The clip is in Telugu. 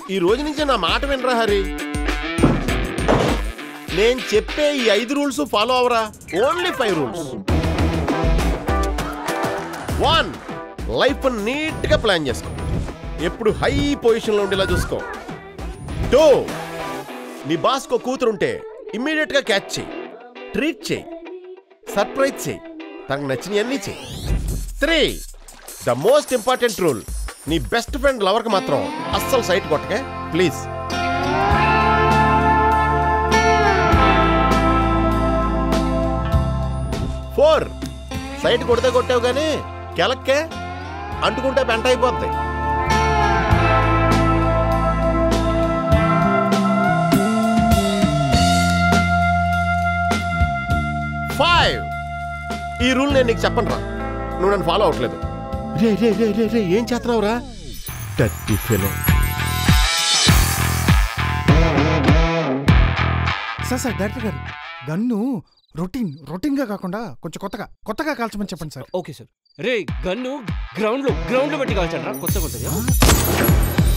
ఈ రోజు నుంచి నా మాట వినరా హరి నేను చెప్పే ఈ ఐదు రూల్స్ ఫాలో అవరా only five rules one life neat గా ప్లాన్ చేసుకో ఎప్పుడు హై పొజిషన్ లో ఉండేలా చూసుకో టూ నీ బాస్కో కూతురుంటే ఇమ్మీడియట్ గా క్యాచ్ చేయి ట్రీట్ చేయి సర్ప్రైజ్ చేయి తనకు నచ్చినవన్నీ చేయి three the most important rule నీ బెస్ట్ ఫ్రెండ్ లవర్కి మాత్రం అస్సలు సైట్ కొట్టకే ప్లీజ్ ఫోర్ సైట్ కొడితే కొట్టావు కానీ కెలక్కే అంటుకుంటే పెంట అయిపోద్ది ఫైవ్ ఈ రూల్ నేను నీకు చెప్పను రా నువ్వు నన్ను ఫాలో అవ్వట్లేదు రే రే రే రే రే ఏం చేస్తున్నావురా టట్టి ఫెలో సార్ సార్ డైరెక్టర్ గారు గన్ను రొటీన్ రొటీన్ గా కాకుండా కొంచెం కొత్తగా కొత్తగా కాల్చమని చెప్పండి సార్ ఓకే సార్ రే గన్ను గ్రౌండ్ లో గ్రౌండ్ లో పెట్టి కాల్చండి కొత్త కొత్తగా